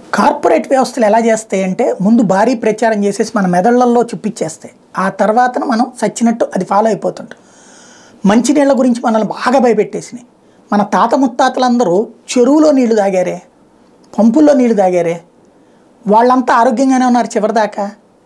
corporate వ్యవస్థలు ఎలా చేస్తాయి అంటే ముందు భారీ ప్రచారం చేసేసి మన మెదళ్లలో చూపించేస్తాయి ఆ తర్వాత మనం సచ్చినట్టు అది ఫాలో అయిపోతుంటాం మంచినీళ్ళ గురించి మనల్ని బాగా భయపెట్టేసినాయి మన తాత ముత్తాతలందరూ చెరువులో నీళ్లు తాగారే పంపుల్లో నీళ్లు తాగారే వాళ్ళంతా ఆరోగ్యంగానే ఉన్నారు చివరిదాకా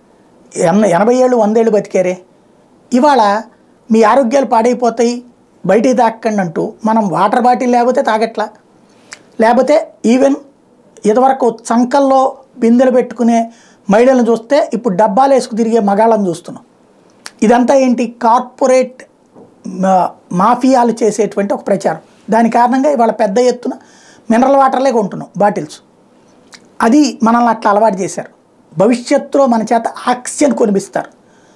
ఎన ఎనభై ఏళ్ళు వందేళ్ళు బతికారే ఇవాళ మీ ఆరోగ్యాలు పాడైపోతాయి బయటికి తాకండి అంటూ మనం వాటర్ బాటిల్ లేకపోతే తాగట్లా లేకపోతే ఈవెన్ ఇదివరకు చంకల్లో బిందెలు పెట్టుకునే మహిళలను చూస్తే ఇప్పుడు డబ్బాలు వేసుకు తిరిగే మగాళ్ళని చూస్తున్నాం ఇదంతా ఏంటి కార్పొరేట్ మా- మాఫియాలు చేసేటువంటి ఒక ప్రచారం దాని కారణంగా ఇవాళ పెద్ద ఎత్తున మినరల్ వాటర్లే కొంటున్నాం బాటిల్స్ అది మనల్ని అట్లా అలవాటు చేశారు భవిష్యత్తులో మన చేత ఆక్సిజన్ కొనిపిస్తారు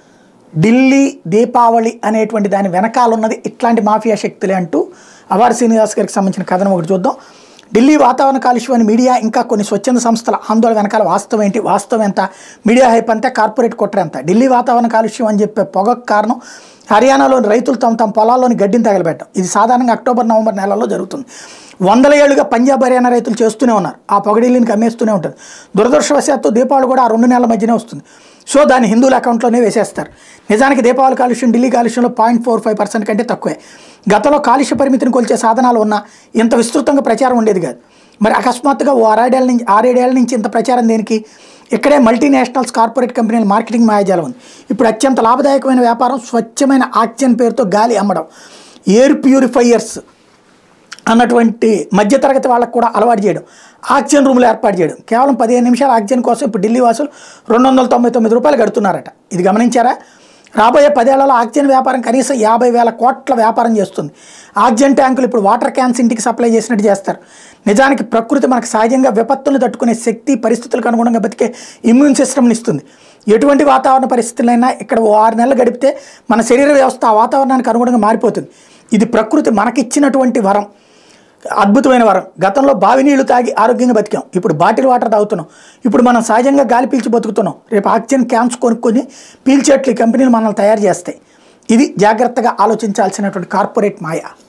ఢిల్లీ దీపావళి అనేటువంటి దాని వెనకాల ఉన్నది ఇట్లాంటి మాఫియా శక్తులే అంటూ అవార్ శ్రీనివాస్ గారికి సంబంధించిన కథనం ఒకటి చూద్దాం ఢిల్లీ వాతావరణ కాలుష్యం అని మీడియా ఇంకా కొన్ని స్వచ్ఛంద సంస్థల ఆందోళన వెనకాల వాస్తవం ఏంటి వాస్తవం ఎంత మీడియా హైప్ అంతే కార్పొరేట్ కుట్ర ఎంత ఢిల్లీ వాతావరణ కాలుష్యం అని చెప్పే పొగకు కారణం హర్యానాలోని రైతులు తమ తమ పొలాల్లోని గడ్డిని తగలబెట్టడం ఇది సాధారణంగా అక్టోబర్ నవంబర్ నెలల్లో జరుగుతుంది వందల ఏళ్లుగా పంజాబ్ హర్యానా రైతులు చేస్తూనే ఉన్నారు ఆ పొగడిల్లిని కమ్మేస్తూనే ఉంటుంది దురదృష్టవశాత్తు దీపావళి కూడా ఆ రెండు నెలల మధ్యనే వస్తుంది సో దాన్ని హిందువుల అకౌంట్లోనే వేసేస్తారు నిజానికి దీపావళి కాలుష్యం ఢిల్లీ కాలుష్యంలో పాయింట్ ఫోర్ ఫైవ్ పర్సెంట్ కంటే తక్కువే గతంలో కాలుష్య పరిమితిని కొలిచే సాధనాలు ఉన్నా ఇంత విస్తృతంగా ప్రచారం ఉండేది కాదు మరి అకస్మాత్తుగా ఓ ఆరేడేళ్ళ నుంచి ఆరేడేళ్ల నుంచి ఇంత ప్రచారం దేనికి ఇక్కడే మల్టీనేషనల్స్ కార్పొరేట్ కంపెనీల మార్కెటింగ్ మాయాజాలం ఉంది ఇప్పుడు అత్యంత లాభదాయకమైన వ్యాపారం స్వచ్ఛమైన ఆక్సిజన్ పేరుతో గాలి అమ్మడం ఎయిర్ ప్యూరిఫైయర్స్ అన్నటువంటి మధ్యతరగతి వాళ్ళకు కూడా అలవాటు చేయడం ఆక్సిజన్ రూములు ఏర్పాటు చేయడం కేవలం పదిహేను నిమిషాల ఆక్సిజన్ కోసం ఇప్పుడు ఢిల్లీ వాసులు రెండు వందల తొంభై తొమ్మిది రూపాయలు కడుతున్నారట ఇది గమనించారా రాబోయే పదేళ్లలో ఆక్సిజన్ వ్యాపారం కనీసం యాభై వేల కోట్ల వ్యాపారం చేస్తుంది ఆక్సిజన్ ట్యాంకులు ఇప్పుడు వాటర్ క్యాన్స్ ఇంటికి సప్లై చేసినట్టు చేస్తారు నిజానికి ప్రకృతి మనకు సహజంగా విపత్తులను తట్టుకునే శక్తి పరిస్థితులకు అనుగుణంగా బతికే ఇమ్యూన్ సిస్టమ్ని ఇస్తుంది ఎటువంటి వాతావరణ పరిస్థితులైనా ఇక్కడ ఓ ఆరు నెలలు గడిపితే మన శరీర వ్యవస్థ ఆ వాతావరణానికి అనుగుణంగా మారిపోతుంది ఇది ప్రకృతి మనకిచ్చినటువంటి వరం అద్భుతమైన వరం గతంలో బావి నీళ్లు తాగి ఆరోగ్యంగా బతికాం ఇప్పుడు బాటిల్ వాటర్ తాగుతున్నాం ఇప్పుడు మనం సహజంగా గాలి పీల్చి బతుకుతున్నాం రేపు ఆక్సిజన్ క్యాన్స్ కొనుక్కొని పీల్చేట్లు ఈ కంపెనీలు మనల్ని తయారు చేస్తాయి ఇది జాగ్రత్తగా ఆలోచించాల్సినటువంటి కార్పొరేట్ మాయ